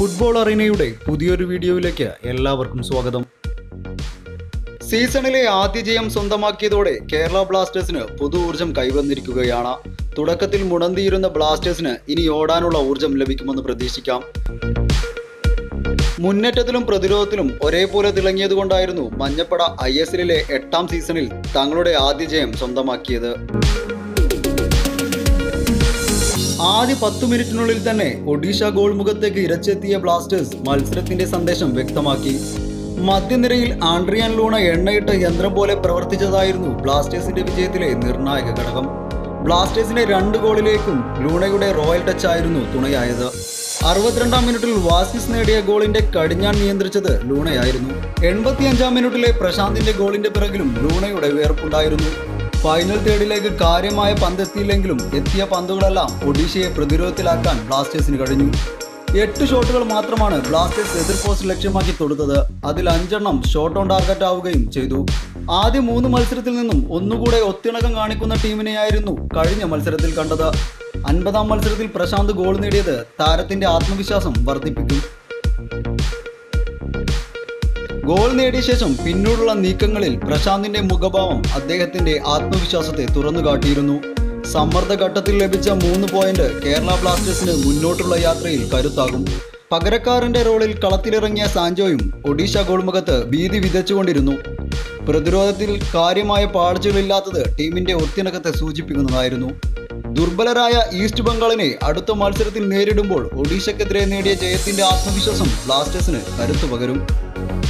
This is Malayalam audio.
ഫുട്ബോൾ അറീനയുടെ പുതിയൊരു വീഡിയോയിലേക്ക് എല്ലാവർക്കും സ്വാഗതം സീസണിലെ ആദ്യ ജയം സ്വന്തമാക്കിയതോടെ കേരള ബ്ലാസ്റ്റേഴ്സിന് പുതു ഊർജം കൈവന്നിരിക്കുകയാണ് തുടക്കത്തിൽ മുടന്തിയിരുന്ന ബ്ലാസ്റ്റേഴ്സിന് ഇനി ഓടാനുള്ള ഊർജം ലഭിക്കുമെന്ന് പ്രതീക്ഷിക്കാം മുന്നേറ്റത്തിലും പ്രതിരോധത്തിലും ഒരേപോലെ തിളങ്ങിയതുകൊണ്ടായിരുന്നു മഞ്ഞപ്പട ഐ എസ് എല്ലിലെ എട്ടാം സീസണിൽ തങ്ങളുടെ ആദ്യ ജയം സ്വന്തമാക്കിയത് ആദ്യ പത്തു മിനിറ്റിനുള്ളിൽ തന്നെ ഒഡീഷ ഗോൾ മുഖത്തേക്ക് ഇരച്ചെത്തിയ ബ്ലാസ്റ്റേഴ്സ് മത്സരത്തിന്റെ സന്ദേശം വ്യക്തമാക്കി മധ്യനിരയിൽ ആൻഡ്രിയാൻ ലൂണ എണ്ണയിട്ട യന്ത്രം പോലെ പ്രവർത്തിച്ചതായിരുന്നു ബ്ലാസ്റ്റേഴ്സിന്റെ വിജയത്തിലെ നിർണായക ഘടകം ബ്ലാസ്റ്റേഴ്സിന്റെ രണ്ട് ഗോളിലേക്കും ലൂണയുടെ റോയൽ ടച്ച് ആയിരുന്നു തുണയായത് അറുപത്തിരണ്ടാം മിനിറ്റിൽ വാസിസ് നേടിയ ഗോളിന്റെ കടിഞ്ഞാൻ നിയന്ത്രിച്ചത് ലൂണയായിരുന്നു എൺപത്തിയഞ്ചാം മിനിറ്റിലെ പ്രശാന്തിന്റെ ഗോളിന്റെ പിറകിലും ലൂണയുടെ വേർപ്പുണ്ടായിരുന്നു ഫൈനൽ തേർഡിലേക്ക് കാര്യമായ പന്തെത്തിയില്ലെങ്കിലും എത്തിയ പന്തുകളെല്ലാം ഒഡീഷയെ പ്രതിരോധത്തിലാക്കാൻ ബ്ലാസ്റ്റേഴ്സിന് കഴിഞ്ഞു എട്ട് ഷോട്ടുകൾ മാത്രമാണ് ബ്ലാസ്റ്റേഴ്സ് എതിർ പോസ്റ്റ് ലക്ഷ്യമാക്കി തൊടുത്തത് അതിൽ അഞ്ചെണ്ണം ഷോട്ട് ഓൺ ടാർഗറ്റ് ആവുകയും ചെയ്തു ആദ്യ മൂന്ന് മത്സരത്തിൽ നിന്നും ഒന്നുകൂടെ ഒത്തിണക്കം കാണിക്കുന്ന ടീമിനെയായിരുന്നു കഴിഞ്ഞ മത്സരത്തിൽ കണ്ടത് അൻപതാം മത്സരത്തിൽ പ്രശാന്ത് ഗോൾ നേടിയത് താരത്തിന്റെ ആത്മവിശ്വാസം വർദ്ധിപ്പിക്കും ഗോൾ നേടിയ ശേഷം പിന്നോടുള്ള നീക്കങ്ങളിൽ പ്രശാന്തിന്റെ മുഖഭാവം അദ്ദേഹത്തിന്റെ ആത്മവിശ്വാസത്തെ തുറന്നു കാട്ടിയിരുന്നു സമ്മർദ്ദ ഘട്ടത്തിൽ ലഭിച്ച മൂന്ന് പോയിന്റ് കേരള ബ്ലാസ്റ്റേഴ്സിന് മുന്നോട്ടുള്ള യാത്രയിൽ കരുത്താകും പകരക്കാരന്റെ റോളിൽ കളത്തിലിറങ്ങിയ സാഞ്ചോയും ഒഡീഷ ഗോൾമുഖത്ത് ഭീതി വിതച്ചുകൊണ്ടിരുന്നു പ്രതിരോധത്തിൽ കാര്യമായ പാഴ്ചകളില്ലാത്തത് ടീമിന്റെ ഒത്തിണക്കത്തെ സൂചിപ്പിക്കുന്നതായിരുന്നു ദുർബലരായ ഈസ്റ്റ് ബംഗാളിനെ അടുത്ത മത്സരത്തിൽ നേരിടുമ്പോൾ ഒഡീഷയ്ക്കെതിരെ നേടിയ ജയത്തിന്റെ ആത്മവിശ്വാസം ബ്ലാസ്റ്റേഴ്സിന് കരുത്തു പകരും